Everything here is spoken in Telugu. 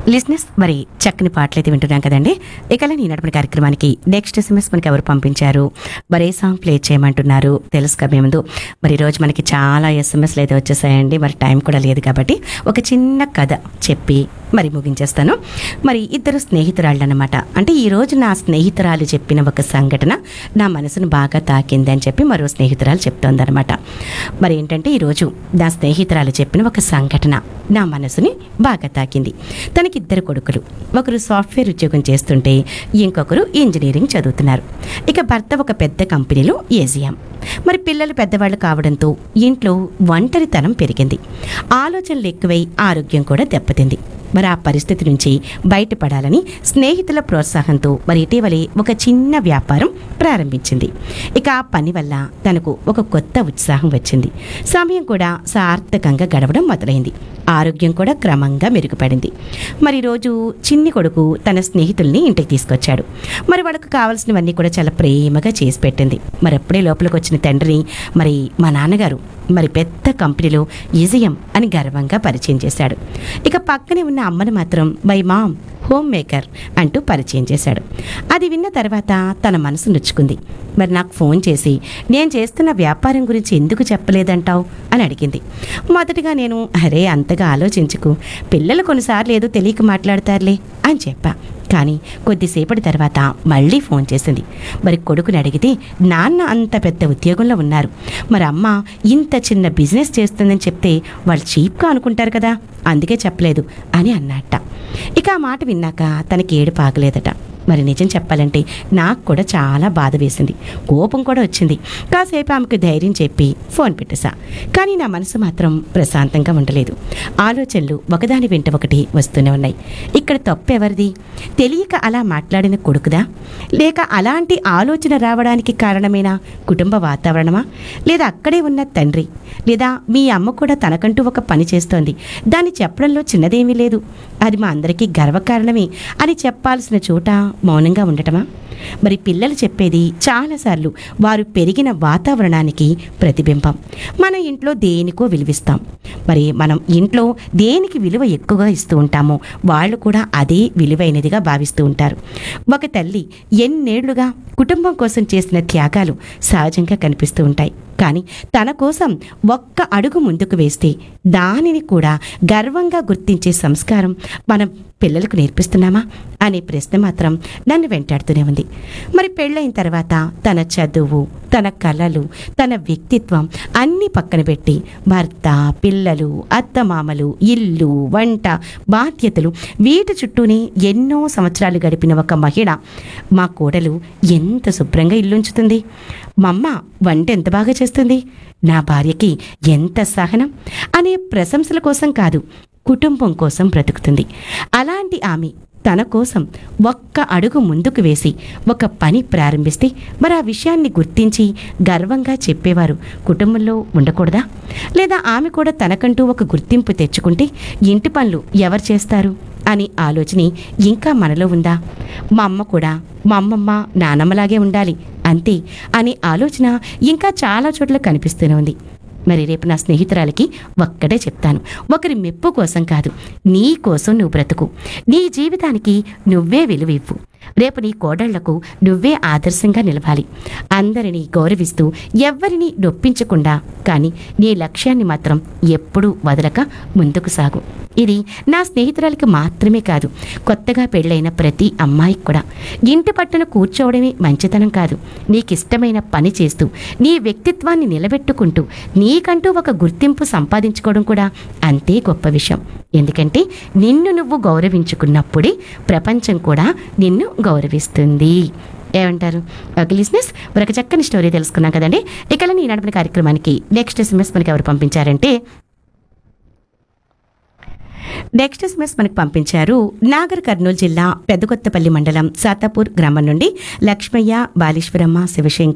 లిస్నెస్ మరి చక్కని పాటలు అయితే వింటున్నాం కదండి ఇక ఈ నడిపిన కార్యక్రమానికి నెక్స్ట్ ఎస్ఎంఎస్ మనకి ఎవరు పంపించారు మరి ఏ సాంగ్ ప్లే చేయమంటున్నారు తెలుసు కదా ముందు మరి ఈరోజు మనకి చాలా ఎస్ఎంఎస్లు అయితే వచ్చేసాయండి మరి టైం కూడా లేదు కాబట్టి ఒక చిన్న కథ చెప్పి మరి ముగించేస్తాను మరి ఇద్దరు స్నేహితురాళ్ళు అనమాట అంటే ఈ రోజు నా స్నేహితురాలు చెప్పిన ఒక సంఘటన నా మనసును బాగా తాకింది అని చెప్పి మరో స్నేహితురాలు చెప్తోందనమాట మరి ఏంటంటే ఈరోజు నా స్నేహితురాలు చెప్పిన ఒక సంఘటన నా మనసుని బాగా తాకింది తనకి ఇద్దరు కొడుకులు ఒకరు సాఫ్ట్వేర్ ఉద్యోగం చేస్తుంటే ఇంకొకరు ఇంజనీరింగ్ చదువుతున్నారు ఇక భర్త ఒక పెద్ద కంపెనీలో ఏజిఎం మరి పిల్లలు పెద్దవాళ్ళు కావడంతో ఇంట్లో ఒంటరితనం పెరిగింది ఆలోచనలు ఎక్కువై ఆరోగ్యం కూడా దెబ్బతింది మరి ఆ పరిస్థితి నుంచి బయటపడాలని స్నేహితుల ప్రోత్సాహంతో మరి ఇటీవలే ఒక చిన్న వ్యాపారం ప్రారంభించింది ఇక ఆ పని వల్ల తనకు ఒక కొత్త ఉత్సాహం వచ్చింది సమయం కూడా సార్థకంగా గడవడం మొదలైంది ఆరోగ్యం కూడా క్రమంగా మెరుగుపడింది మరి రోజు చిన్ని కొడుకు తన స్నేహితుల్ని ఇంటికి తీసుకొచ్చాడు మరి వాళ్ళకు కావాల్సినవన్నీ కూడా చాలా ప్రేమగా చేసి పెట్టింది మరి అప్పుడే లోపలికి వచ్చిన తండ్రిని మరి మా నాన్నగారు మరి పెద్ద కంపెనీలో ఈజీఎం అని గర్వంగా పరిచయం చేశాడు ఇక పక్కనే ఉన్న అమ్మను మాత్రం మై మామ్ హోమ్ మేకర్ అంటూ పరిచయం చేశాడు అది విన్న తర్వాత తన మనసు నొచ్చుకుంది మరి నాకు ఫోన్ చేసి నేను చేస్తున్న వ్యాపారం గురించి ఎందుకు చెప్పలేదంటావు అని అడిగింది మొదటగా నేను అరే అంతగా ఆలోచించుకు పిల్లలు కొన్నిసార్లు ఏదో తెలియక మాట్లాడతారులే అని చెప్పా కానీ కొద్దిసేపటి తర్వాత మళ్ళీ ఫోన్ చేసింది మరి కొడుకుని అడిగితే నాన్న అంత పెద్ద ఉద్యోగంలో ఉన్నారు మరి అమ్మ ఇంత చిన్న బిజినెస్ చేస్తుందని చెప్తే వాళ్ళు చీప్గా అనుకుంటారు కదా అందుకే చెప్పలేదు అని అన్నట్ట ఇక ఆ మాట విన్నాక తనకి ఏడు పాగలేదట మరి నిజం చెప్పాలంటే నాకు కూడా చాలా బాధ వేసింది కోపం కూడా వచ్చింది కాసేపు ఆమెకు ధైర్యం చెప్పి ఫోన్ పెట్టేశా కానీ నా మనసు మాత్రం ప్రశాంతంగా ఉండలేదు ఆలోచనలు ఒకదాని వెంట ఒకటి వస్తూనే ఉన్నాయి ఇక్కడ తప్పు ఎవరిది తెలియక అలా మాట్లాడిన కొడుకుదా లేక అలాంటి ఆలోచన రావడానికి కారణమైన కుటుంబ వాతావరణమా లేదా అక్కడే ఉన్న తండ్రి లేదా మీ అమ్మ కూడా తనకంటూ ఒక పని చేస్తోంది దాన్ని చెప్పడంలో చిన్నదేమీ లేదు అది మా అందరికీ గర్వకారణమే అని చెప్పాల్సిన చోట మౌనంగా ఉండటమా మరి పిల్లలు చెప్పేది చాలాసార్లు వారు పెరిగిన వాతావరణానికి ప్రతిబింబం మన ఇంట్లో దేనికో విలువిస్తాం మరి మనం ఇంట్లో దేనికి విలువ ఎక్కువగా ఇస్తూ ఉంటామో వాళ్ళు కూడా అదే విలువైనదిగా భావిస్తూ ఉంటారు ఒక తల్లి ఎన్నేళ్లుగా కుటుంబం కోసం చేసిన త్యాగాలు సహజంగా కనిపిస్తూ ఉంటాయి కానీ తన కోసం ఒక్క అడుగు ముందుకు వేస్తే దానిని కూడా గర్వంగా గుర్తించే సంస్కారం మనం పిల్లలకు నేర్పిస్తున్నామా అనే ప్రశ్న మాత్రం నన్ను వెంటాడుతూనే ఉంది మరి పెళ్ళైన తర్వాత తన చదువు తన కళలు తన వ్యక్తిత్వం అన్నీ పక్కన పెట్టి భర్త పిల్లలు అత్తమామలు ఇల్లు వంట బాధ్యతలు వీటి చుట్టూనే ఎన్నో సంవత్సరాలు గడిపిన ఒక మహిళ మా కోడలు ఎంత శుభ్రంగా ఇల్లుంచుతుంది మా అమ్మ వంట ఎంత బాగా చేస్తుంది నా భార్యకి ఎంత సహనం అనే ప్రశంసల కోసం కాదు కుటుంబం కోసం బ్రతుకుతుంది అలాంటి ఆమె తన కోసం ఒక్క అడుగు ముందుకు వేసి ఒక పని ప్రారంభిస్తే మరి ఆ విషయాన్ని గుర్తించి గర్వంగా చెప్పేవారు కుటుంబంలో ఉండకూడదా లేదా ఆమె కూడా తనకంటూ ఒక గుర్తింపు తెచ్చుకుంటే ఇంటి పనులు ఎవరు చేస్తారు అని ఆలోచన ఇంకా మనలో ఉందా మా అమ్మ కూడా మా అమ్మమ్మ నానమ్మలాగే ఉండాలి అంతే అనే ఆలోచన ఇంకా చాలా చోట్ల కనిపిస్తూనే ఉంది మరి రేపు నా స్నేహితురాలకి ఒక్కడే చెప్తాను ఒకరి మెప్పు కోసం కాదు నీ కోసం నువ్వు బ్రతుకు నీ జీవితానికి నువ్వే విలువ ఇవ్వు రేపు నీ కోడళ్లకు నువ్వే ఆదర్శంగా నిలవాలి అందరినీ గౌరవిస్తూ ఎవ్వరిని నొప్పించకుండా కానీ నీ లక్ష్యాన్ని మాత్రం ఎప్పుడూ వదలక ముందుకు సాగు ఇది నా స్నేహితురాలకి మాత్రమే కాదు కొత్తగా పెళ్ళైన ప్రతి అమ్మాయికి కూడా ఇంటి పట్టున కూర్చోవడమే మంచితనం కాదు నీకిష్టమైన పని చేస్తూ నీ వ్యక్తిత్వాన్ని నిలబెట్టుకుంటూ నీకంటూ ఒక గుర్తింపు సంపాదించుకోవడం కూడా అంతే గొప్ప విషయం ఎందుకంటే నిన్ను నువ్వు గౌరవించుకున్నప్పుడే ప్రపంచం కూడా నిన్ను గౌరవిస్తుంది ఏమంటారు ఓకే లిస్నెస్ ఒక చక్కని స్టోరీ తెలుసుకున్నాం కదండి ఇక ఈ నడిపిన కార్యక్రమానికి నెక్స్ట్ ఎస్ఎంఎస్ మనకి ఎవరు పంపించారంటే నెక్స్ట్ ఎస్ఎంఎస్ మనకు పంపించారు నాగర్ కర్నూలు జిల్లా పెద్దకొత్తపల్లి మండలం సాతాపూర్ గ్రామం నుండి లక్ష్మయ్య బాలీశ్వరమ్మ శివశంకర్